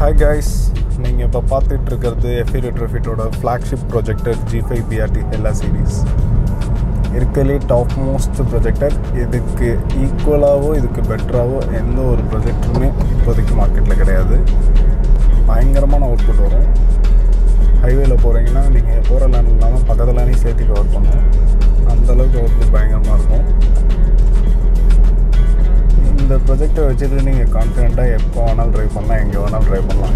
hi guys நீங்கள் இப்போ பார்த்துட்டு இருக்கிறது எஃபி ரெட்ரோஃபிட்டோட flagship projector G five PRT எல்லா சீரீஸ் இருக்கலே டாப் மோஸ்ட் ப்ரொஜெக்டர் இதுக்கு ஈக்குவலாகவோ இதுக்கு பெட்டராகவோ எந்த ஒரு ப்ரொஜெக்டருமே இப்போதைக்கு மார்க்கெட்டில் கிடையாது பயங்கரமான அவுட்புட் வரும் ஹைவேல போகிறீங்கன்னா நீங்கள் போகிற லேண்ட் இல்லாமல் பக்கத்தில் லேண்டையும் சேர்த்து கவர் பண்ணும் அந்தளவுக்கு அவுட்புட் பயங்கரமாக இருக்கும் இந்த ப்ரொஜெக்டை வச்சுட்டு நீங்கள் கான்ஃபிடெண்ட்டாக எப்போ வேணாலும் ட்ரைவ் பண்ணலாம் எங்கே வேணாலும் ட்ரைவ் பண்ணலாம்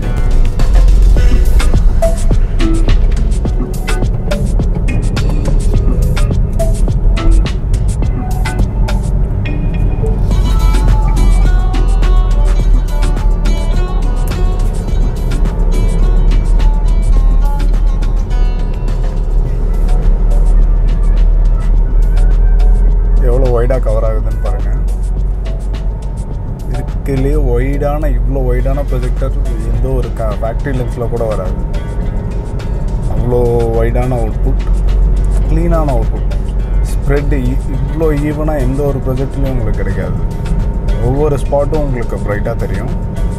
எவ்வளோ ஒய்டாக கவர் ஆகுதுன்னு பாருங்கள் இதுக்குள்ளேயே ஒய்டான இவ்வளோ ஒய்டான ப்ரொஜெக்டர் எந்த ஒரு க ஃபேக்ட்ரி லென்ஸில் கூட வராது அவ்வளோ ஒய்டான அவுட்புட் க்ளீனான அவுட்புட் ஸ்ப்ரெட் இவ்வளோ ஈவனாக எந்த ஒரு ப்ரொஜெக்ட்லேயும் உங்களுக்கு கிடைக்காது ஒவ்வொரு ஸ்பாட்டும் உங்களுக்கு ப்ரைட்டாக தெரியும்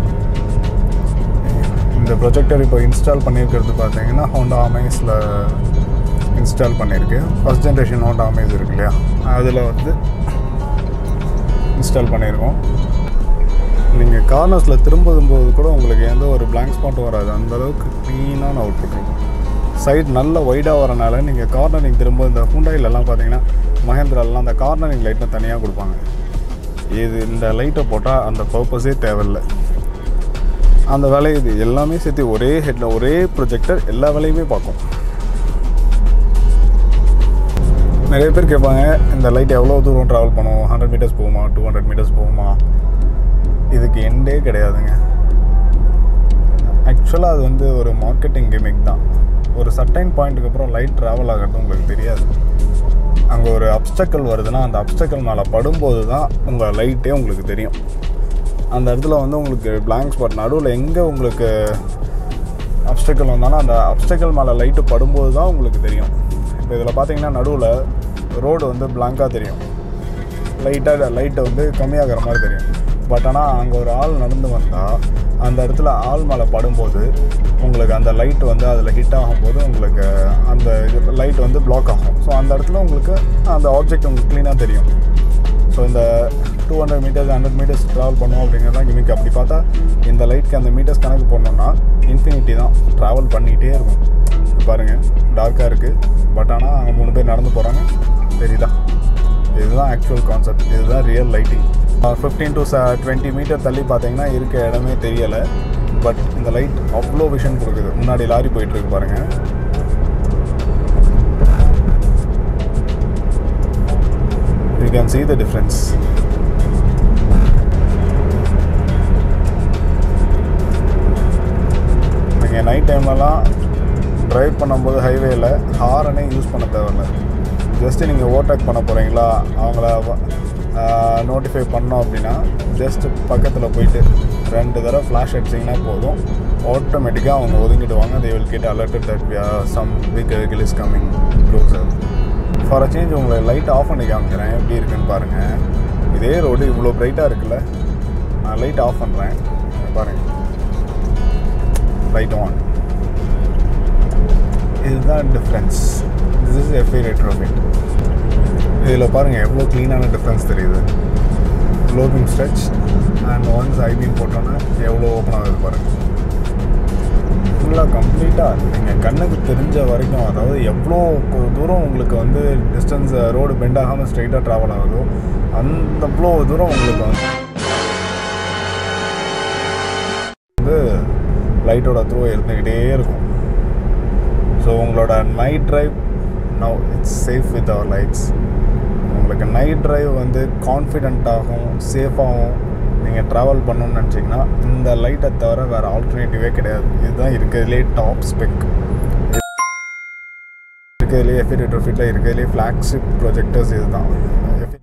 இந்த ப்ரொஜெக்டர் இப்போ இன்ஸ்டால் பண்ணியிருக்கிறது பார்த்தீங்கன்னா ஹோண்டா அமேஸில் இன்ஸ்டால் பண்ணியிருக்கு ஃபஸ்ட் ஜென்ரேஷன் ஹோண்டா அமேஸ் இருக்கு இல்லையா அதில் வந்து இன்ஸ்டால் பண்ணியிருக்கோம் நீங்கள் கார்னர்ஸில் திரும்பும்போது கூட உங்களுக்கு எந்த ஒரு பிளாங்க் ஸ்பாட்டும் வராது அந்த அளவுக்கு க்ளீனான அவுட்புட் இருக்கும் சைடு நல்ல ஒய்டாக வரனால நீங்கள் கார்னரிங் திரும்ப இந்த ஹூண்டாயிலெல்லாம் பார்த்தீங்கன்னா மஹேந்திராலலாம் அந்த கார்னரிங் லைட்டை தனியாக கொடுப்பாங்க இது இந்த லைட்டை போட்டால் அந்த பர்பஸே தேவையில்லை அந்த வேலையை இது எல்லாமே சேர்த்து ஒரே ஹெட்டில் ஒரே ப்ரொஜெக்டர் எல்லா வேலையுமே பார்க்கும் நிறைய பேர் கேட்பாங்க இந்த லைட் எவ்வளோ தூரம் ட்ராவல் பண்ணும் ஹண்ட்ரட் மீட்டர்ஸ் போகுமா டூ ஹண்ட்ரட் மீட்டர்ஸ் போகுமா இதுக்கு எண்டே கிடையாதுங்க ஆக்சுவலாக அது வந்து ஒரு மார்க்கெட்டிங் கிமிக் தான் ஒரு சர்டைன் பாயிண்ட்டுக்கு அப்புறம் லைட் ட்ராவல் ஆகிறது உங்களுக்கு தெரியாது அங்கே ஒரு அப்டக்கல் வருதுன்னா அந்த அப்டக்கல் மேலே படும்போது தான் உங்கள் லைட்டே உங்களுக்கு தெரியும் அந்த இடத்துல வந்து உங்களுக்கு பிளாங்க் ஸ்பாட் நடுவில் எங்கே உங்களுக்கு அப்டக்கல் வந்தாலும் அந்த அப்டக்கல் மேலே லைட்டு படும்போது தான் உங்களுக்கு தெரியும் இப்போ இதில் பார்த்தீங்கன்னா நடுவில் ரோடு வந்து பிளாங்காக தெரியும் லைட்டாக லைட்டை வந்து கம்மியாகிற மாதிரி தெரியும் பட் ஆனால் அங்கே ஒரு ஆள் நடந்து வந்தால் அந்த இடத்துல ஆள் மேலே படும்போது உங்களுக்கு அந்த லைட் வந்து அதில் ஹிட் ஆகும்போது உங்களுக்கு அந்த இது லைட் வந்து பிளாக் ஆகும் ஸோ அந்த இடத்துல உங்களுக்கு அந்த ஆப்ஜெக்ட் உங்களுக்கு க்ளீனாக தெரியும் ஸோ இந்த two hundred metres hundred metres travel பண்ணுவோம் அப்படிங்கிறதான் கிமிக் அப்படி பார்த்தா இந்த லைட்க்கு அந்த மீட்டர்ஸ் கணக்கு போடணுன்னா இன்ஃபினிட்டி தான் ட்ராவல் பண்ணிகிட்டே இருக்கும் பாருங்கள் டார்க்காக இருக்குது பட் ஆனால் அங்கே மூணு பேர் நடந்து போகிறாங்க தெரியுதா இதுதான் ஆக்சுவல் கான்செப்ட் இதுதான் ரியல் லைட்டிங் ஃபிஃப்டீன் டு ச டுவெண்ட்டி மீட்டர் தள்ளி பார்த்தீங்கன்னா இருக்க இடமே தெரியலை பட் இந்த லைட் அவ்வளோ விஷன் கொடுக்குது முன்னாடி லாரி போயிட்டுருக்கு பாருங்கள் you can see the difference நீங்கள் நைட் டைம்லலாம் ட்ரைவ் பண்ணும்போது ஹைவேயில் ஹாரனே யூஸ் பண்ண தேவையில்ல ஜஸ்ட்டு நீங்கள் ஓவர்டேக் பண்ண போகிறீங்களா அவங்கள நோட்டிஃபை பண்ணோம் அப்படின்னா ஜஸ்ட் பக்கத்தில் போயிட்டு ரெண்டு தடவை ஃப்ளாஷ் அடிச்சிங்கன்னா போதும் ஆட்டோமேட்டிக்காக அவங்க ஒதுங்கிடுவாங்க they will get alerted that we are some big vehicle is coming closer for a change உங்களை லைட் ஆஃப் பண்ணி காமிக்கிறேன் எப்படி இருக்குன்னு பாருங்கள் இதே ரோடு இவ்வளோ பிரைட்டாக இருக்குல்ல நான் லைட் ஆஃப் பண்ணுறேன் பாருங்கள் லைட் ஆன் இதுதான் difference this is FI retrofit இதில் பாருங்கள் எவ்வளோ க்ளீனான டிஃப்ரென்ஸ் தெரியுது low beam stretch and once high beam போட்டோன்னா எவ்வளோ ஓப்பன் ஆகுது பாருங்கள் ஃபுல்லாக கம்ப்ளீட்டாக நீங்கள் கண்ணுக்கு தெரிஞ்ச வரைக்கும் அதாவது எவ்வளோ தூரம் உங்களுக்கு வந்து டிஸ்டன்ஸ் ரோடு பெண்ட் ஆகாமல் ஸ்ட்ரைட்டாக ட்ராவல் ஆகுதோ அந்த அவ்வளோ தூரம் உங்களுக்கு வந்து வந்து லைட்டோட த்ரூ இருந்துக்கிட்டே இருக்கும் ஸோ உங்களோட night drive now it's safe with our lights உங்களுக்கு நைட் ட்ரைவ் வந்து கான்ஃபிடென்ட்டாகவும் சேஃபாகவும் நீங்கள் ட்ராவல் பண்ணணும்னு நினச்சிங்கன்னா இந்த லைட்டை தவிர வேறு ஆல்டர்னேட்டிவே கிடையாது இதுதான் இருக்கிறதுலே டாப் ஸ்பெக் இருக்கிறதுலே எஃபி ரெட்ரோஃபிட்டில் இருக்கிறதுலே ஃப்ளாக்ஷிப் ப்ரொஜெக்டர்ஸ் இதுதான்